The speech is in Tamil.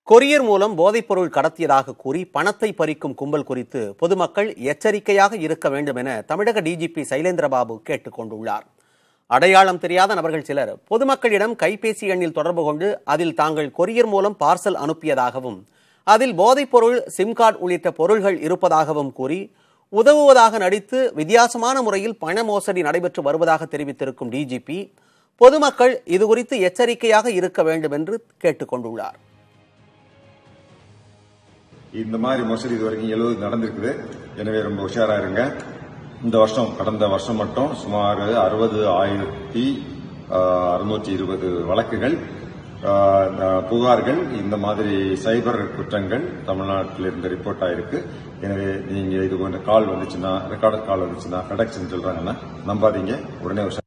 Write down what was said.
கொரியர் மூலம் போதைப்பொருள் கடத்தியதாக கூறி பணத்தை பறிக்கும் கும்பல் குறித்து பொதுமக்கள் எச்சரிக்கையாக இருக்க வேண்டும் என தமிழக டிஜிபி சைலேந்திரபாபு கேட்டுக் கொண்டுள்ளார் அடையாளம் தெரியாத நபர்கள் சிலர் பொதுமக்களிடம் கைபேசி எண்ணில் தொடர்பு கொண்டு அதில் தாங்கள் கொரியர் மூலம் பார்சல் அனுப்பியதாகவும் அதில் போதைப்பொருள் சிம் கார்டு உள்ளிட்ட பொருள்கள் இருப்பதாகவும் கூறி உதவுவதாக நடித்து வித்தியாசமான முறையில் பண மோசடி நடைபெற்று வருவதாக தெரிவித்திருக்கும் டிஜிபி பொதுமக்கள் இதுகுறித்து எச்சரிக்கையாக இருக்க வேண்டும் என்று கேட்டுக் கொண்டுள்ளார் இந்த மாதிரி மோசடி இது வரைக்கும் எழுபது நடந்திருக்குது எனவே ரொம்ப உஷாரா இருங்க இந்த வருஷம் கடந்த வருஷம் மட்டும் சுமார் அறுபது ஆயிரத்தி அறுநூற்றி இருபது வழக்குகள் ஆஹ், ஆஹ், புகார்கள் இந்த மாதிரி சைபர் குற்றங்கள் தமிழ்நாட்டில் இருந்து ரிப்போர்ட் ஆயிருக்கு எனவே நீங்க இது போன்ற கால் வந்துச்சுன்னா ரெக்கார்டு கால் வந்துச்சுன்னா ஃபெடெக்ஸ்ன்னு சொல்றாங்கன்னா நம்பாதீங்க உடனே உஷாரா